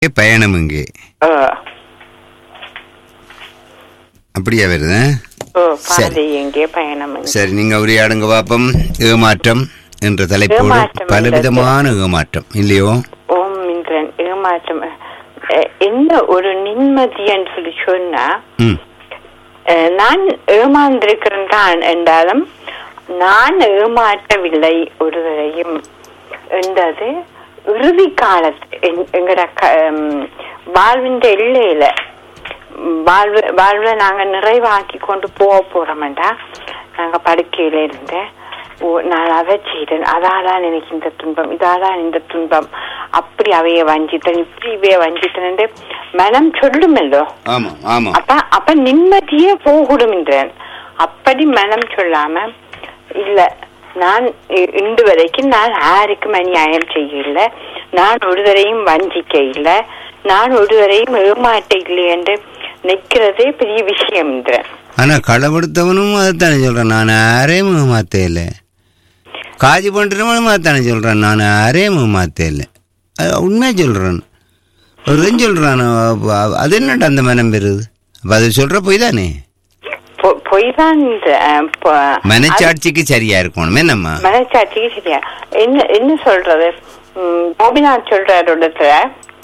பயணம் இங்கே ஓ அப்படியா வருது ஓ சரி. பாதை எங்கே பயணம் எங்கே? சரி நீங்க உரையாடுங்க பாப்பம் ஏமாற்றம் என்ற தலைப்போடு ஏமாற்றம் பலவிதமான ஏமாற்றம் இல்லையோ ஓம் இந்திரன் ஏமாற்றம் அஹ், என்ன ஒரு நிம்மதி என்று சொல்லி சொன்னா ம் அஹ், நான் ஏமாந்திருக்கிறேன் தான் என்றாலும் நான் ஏமாற்றவில்லை ஒருவரையும் என்றது இறுதி காலத்து எங்- எங்கட க- ம், வாழ்வின் எல்லையில ம், வாழ்வு வாழ்வை நாங்க நிறைவாக்கி கொண்டு போக போறோம்டா நாங்க படுக்கையில இருந்த ஓ நான் அதை செய்தேன் அதாதான் எனக்கு இந்த துன்பம் இதாதான் இந்த துன்பம் அப்படி அவைய வஞ்சித்தன் இப்படி இவைய வஞ்சித்தன் மனம் சொல்லுமல்லோ ஆமா ஆமா அப்ப அப்ப நிம்மதியே போகணும் என்றேன் அப்படி மனம் சொல்லாம இல்ல நான் இ- இன்று வரைக்கும் நான் யாருக்கும் அநியாயம் செய்யல நான் ஒருவரையும் வஞ்சிக்க இல்ல நான் ஒருவரையும் ஏமாற்ற இல்லை என்று நிக்கிறதே பெரிய விஷயம் என்றேன் ஆனா களவெடுத்தவனும் அதைத்தானே சொல்றான் நான் யாரையும் ஏமாத்தேல காஜி பண்றவனும் அதைத்தானே சொல்றான் நான் யாரையும் ஏமாத்தேல அது உண்மையா சொல்றான் ஒரு சொல்றான் அப்ப அது என்னடா அந்த மனம் பெறுது அப்ப அது சொல்ற போய் தானே பொ- பொய்தான் இந்த, அஹ், பொ- மனச்சாட்சிக்கு சரியா இருக்கணும் என்னம்மா மனச்சாட்சிக்கு சரியா என்ன என்ன சொல்றது ம், கோபிநாத் சொல்றாரு ஒரு இடத்துல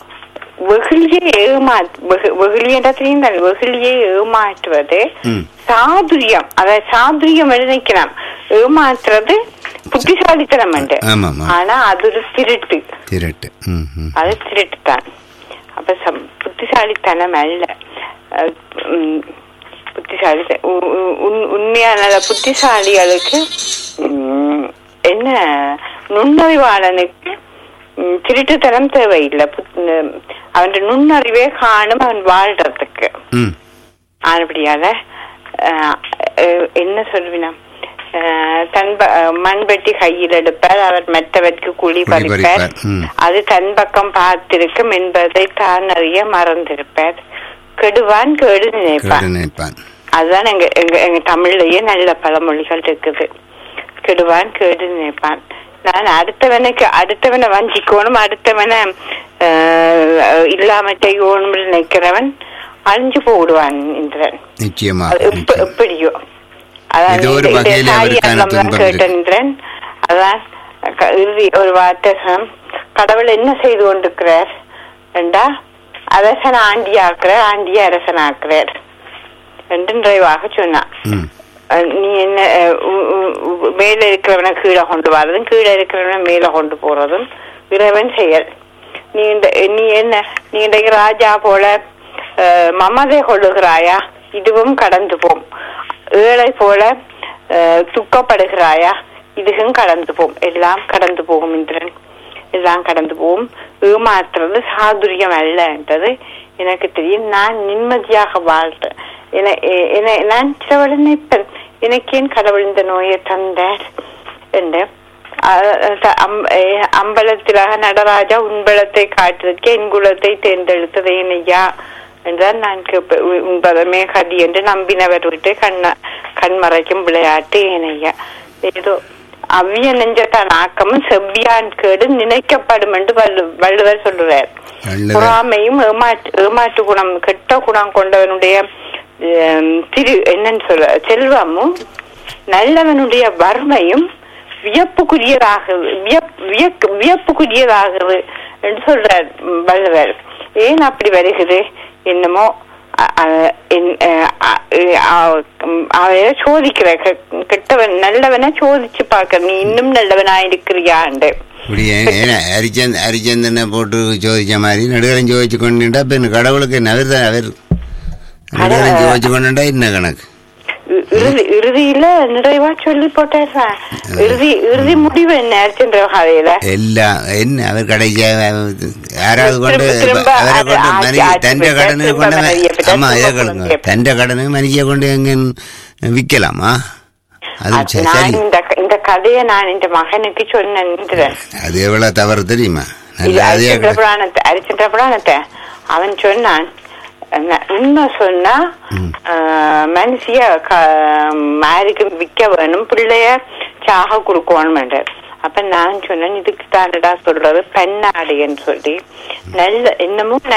வெகுளியை ஏமா வெகு- வெகுளியன்றா தெரியும் தானே, வெகுளியை ஏமாற்றுவது ம். சாதுரியம் அதாவது சாதுரியம் நினைக்கலாம் ஏமாற்றுறது புத்திசாலித்தனம் உண்டு ஆமாம்மா. ஆனா அது ஒரு திருட்டு திரட்டு ம் ம் அது திருட்டு தான் அப்ப சம்- புத்திசாலித்தனம் அல்ல அஹ், உம், புத்திசாலி உ- உ- உண்- உண்மையான புத்திசாலிகளுக்கு உம், என்ன நுண்ணறிவாளனுக்கு உம், திருட்டுத்தனம் தேவையில்லை புத்- உம், அவன் நுண்ணறிவே காணும் அவன் வாழ்றதுக்கு ம் ஆனபடியால அஹ், அஹ், என்ன சொல்வினா அஹ், தன் ப- அஹ், மண்வெட்டி கையில் எடுப்பார் அவர் மற்றவர்க்கு குழி குழி பறிப்பார் பறிப்பார், ம். அது தன் பக்கம் பார்த்திருக்கும் என்பதை தான் அறிய மறந்திருப்பார் கெடுவான் கேடு நினைப்பான் கேடு நினைப்பான் அதுதான் எங்க எங்க எங்க தமிழ்லயே நல்ல பழமொழிகள் இருக்குது கெடுவான் கேடு நினைப்பான் நான் அடுத்தவனுக்கு அடுத்தவனை வஞ்சிக்கணும் அடுத்தவனை ஆஹ், இல்லாம செய்யணும் நினைக்கிறவன் அழிஞ்சு போடுவான் இந்திரன் நிச்சயமா அது எப்ப- நிச்சயம். எப்படியோ அதான் ஏதோ ஒரு இந்த- இந்த வகையில அவருக்கான சாயங்காலம் தான் துன்பம் இருக்கு. கேட்டேன் அதான் க- இறுதி ஒரு வார்த்தை சொன்னேன். கடவுள் என்ன செய்து கொண்டிருக்கிறார் என்றா அரசன் ஆண்டியாக்குறார் ஆண்டிய அரசன் ஆக்குறார் என்று நிறைவாக சொன்னான் ம் அஹ் நீ என்ன அஹ் உ- உ- உ- மேல இருக்கிறவனை கீழே கொண்டு வர்றதும் கீழே இருக்கிறவனை மேல கொண்டு போறதும் இறைவன் செயல் நீ இந்த நீ என்ன நீ இன்றைக்கு ராஜா போல அஹ், மமதை கொள்ளுகிறாயா இதுவும் கடந்து போம் ஏழை போல அஹ், துக்கப்படுகிறாயா இதுவும் கடந்து போம் எல்லாம் கடந்து போகும் இந்திரன் எல்லாம் கடந்து போகும் ஏமாத்துறது சாதுரியம் அல்ல என்றது எனக்கு தெரியும் நான் நிம்மதியாக வாழ்றேன் என- எ- என- நான் சிலவள நினைப்பேன் எனக்கு ஏன் கடவுள் இந்த நோயை தந்தார் என்று அ- அ- அம்- எ- அம்பலத்திலாக நடராஜா உன்பலத்தை காட்டுவதற்கு என் குலத்தை தேர்ந்தெடுத்தது ஐயா என்றால் நான் கேட்பேன். உ- உன்பதமே கதி என்று நம்பினவர் விட்டு கண்ண கண்மறைக்கும் விளையாட்டு ஏனையா ஏதோ அவ்விய நெஞ்சத்தான் ஆக்கமும் செவ்வியான் கேடு நினைக்கப்படும் என்று வள்ளு வள்ளுவர் சொல்லுவார் வள்ளுவர். பொறாமையும் ஏமாற்று ஏமாற்று குணம் கெட்ட குணம் கொண்டவனுடைய ஹம், திரு என்னன்னு சொல்ல செல்வமும் நல்லவனுடைய வறுமையும் வியப்புக்குரியதாக வியப்- வியக்- வியப்புக்குரியதாகிறது என்று சொல்றார் ம், வள்ளுவர் ஏன் அப்படி வருகிறது என்னமோ அ- அ- என்- அ- அ- அ- ம், அவைய சோதிக்கிற கெ- கெட்டவன் நல்லவனை சோதிச்சு பார்க்க நீ இன்னும் நல்லவனா இருக்கிறியாண்டு இப்படி ஏ- ஏன்னா ஹரிச்சந்த் ஹரிச்சந்திரனை போட்டு சோதிச்ச மாதிரி நடுவரம் சோதிச்சு கொண்டுட்டா இப்ப இந்த கடவுளுக்கு என்ன அவர் தான் அவர் நடுவரம் சோதிச்சு கொண்டுட்டா என்ன கணக்கு இ- இறுதி இறுதியில நிறைவா சொல்லி போட்டாரு இறுதி இறுதி முடிவு என்ன அர்ச்சந்திர கதையில எல்லாம் என்ன அவர் கடைசியா யாராவது கொண்டு திரும்ப- திரும்ப அவரை அது கொண்டு ஆட்சி- மனுஷ ஆட்சி தண்ட பெற்றார், கடனை திரும்ப கொண்டு மனைவியை பெற்றார், ஆமா இதை திரும்ப கேளுங்க குழந்தையை தண்ட கடனை மனுஷிய கொண்டு எங்க விற்கலாமா அது அது சரி நான் சரி. இந்த க- இந்த கதையை நான் இந்த மகனுக்கு சொன்னேன் அது எவ்வளவு தவறு தெரியுமா இது நல்ல அதே அரிச்சந்திர புராணத்தை அரிச்சந்திர புராணத்தை அவன் சொன்னான் அஹ் உண்மை சொன்னா ஆஹ், மனுஷிய க- மாருக்கு விக்க வேணும் பிள்ளைய சாக கொடுக்கணும் அப்ப நான் சொன்னேன் இதுக்கு தானடா சொல்றது பெண்ணாடின்னு சொல்லி நல்ல இன்னமும்